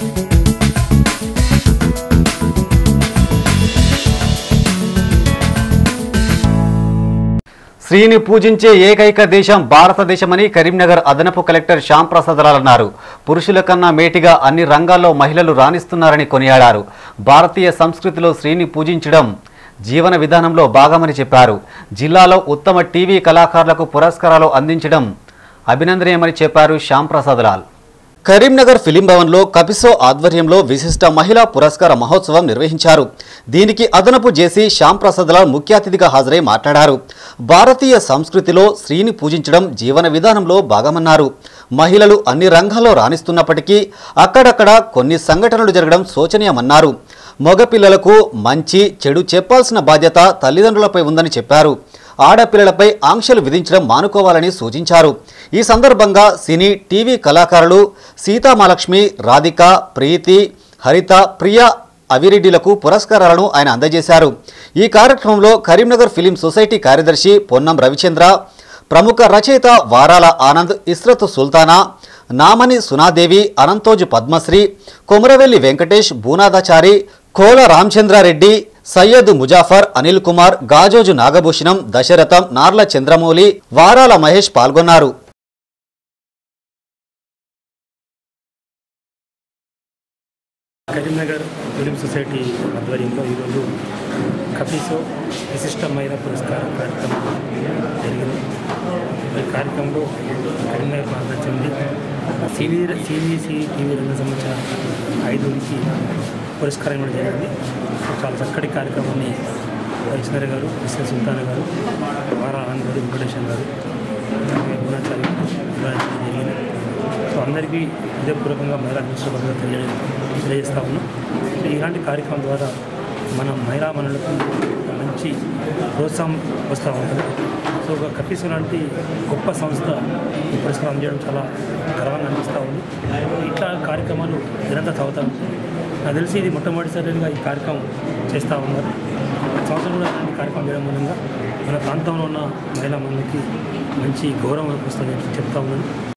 శ్రీని పూజించే ఏకైక దేశం భారతదేశమని కరీంనగర్ అదనపు కలెక్టర్ శ్యామ్ ప్రసాద్ లాల్ అన్నారు పురుషుల కన్నా మేటిగా అన్ని రంగాల్లో మహిళలు రాణిస్తున్నారని కొనియాడారు భారతీయ సంస్కృతిలో శ్రీని పూజించడం జీవన విధానంలో భాగమని చెప్పారు జిల్లాలో ఉత్తమ టీవీ కళాకారులకు పురస్కారాలు అందించడం అభినందనీయమని చెప్పారు శ్యామ్ ప్రసాద్ లాల్ కరీంనగర్ ఫిలిం భవన్లో కపిసో ఆధ్వర్యంలో విశిష్ట మహిళా పురస్కార మహోత్సవం నిర్వహించారు దీనికి అదనపు జేసీ శ్యామ్ ప్రసాద్ లాల్ ముఖ్య అతిథిగా హాజరై మాట్లాడారు భారతీయ సంస్కృతిలో స్త్రీని పూజించడం జీవన విధానంలో భాగమన్నారు మహిళలు అన్ని రంగాల్లో రాణిస్తున్నప్పటికీ అక్కడక్కడ కొన్ని సంఘటనలు జరగడం శోచనీయమన్నారు మగపిల్లలకు మంచి చెడు చెప్పాల్సిన బాధ్యత తల్లిదండ్రులపై ఉందని చెప్పారు ఆడపిల్లలపై ఆంక్షలు విధించడం మానుకోవాలని సూచించారు ఈ సందర్భంగా సినీ టీవీ కళాకారులు సీతామహాలక్ష్మి రాధిక ప్రీతి హరిత ప్రియ అవిరెడ్డిలకు పురస్కారాలను ఆయన అందజేశారు ఈ కార్యక్రమంలో కరీంనగర్ ఫిలిం సొసైటీ కార్యదర్శి పొన్నం రవిచంద్ర ప్రముఖ రచయిత వారాల ఆనంద్ ఇస్రత్ సుల్తానా నామని సునాదేవి అనంతోజు పద్మశ్రీ కొమరవెల్లి వెంకటేష్ బూనాదాచారి కోల రామచంద్రారెడ్డి సయ్యద్ ముజాఫర్ అనిల్ కుమార్ గాజోజు నాగభూషణం దశరథం నార్ల చంద్రమౌళి వారాల మహేష్ పాల్గొన్నారు కరీంనగర్ ఫిలిం సొసైటీ ఆధ్వర్యంలో ఈరోజు కపీసో విశిష్టమైన పురస్కార కార్యక్రమం జరిగింది ఈ కార్యక్రమంలో కరీంనగర్ ప్రాంతం చెంది సీనియర్ సిబిసి టీవీ రంగం సంబంధించిన ఐదుగురికి పురస్కారం ఇవ్వడం జరిగింది చాలా చక్కటి కార్యక్రమాన్ని వైష్ణవి గారు విశ్వ సుల్తాన్ గారు వారా ఆనంద్ గారు వెంకటేశ్వర గారు గుణాచారి గారు జరిగింది సో అందరికీ హృదయపూర్వకంగా మహిళా దినోత్సవంగా తెలియ తెలియజేస్తా ఉన్నాం సో ఇలాంటి కార్యక్రమం ద్వారా మన మహిళా మనులకు ఒక మంచి ప్రోత్సాహం వస్తూ ఉంటుంది సో ఒక కపీసు లాంటి గొప్ప సంస్థ ఈ పురస్కారం అందజేయడం చాలా గర్వంగా అనిపిస్తూ ఉంది ఇట్లా కార్యక్రమాలు నిరంతరం చదువుతూ ఉంటాయి నాకు తెలిసి ఇది మొట్టమొదటిసారిగా ఈ కార్యక్రమం చేస్తూ ఉన్నారు సంవత్సరం కూడా ఇలాంటి కార్యక్రమం చేయడం మూలంగా మన ప్రాంతంలో ఉన్న మహిళా మందికి మంచి గౌరవం వస్తుందని చెప్తా ఉన్నాను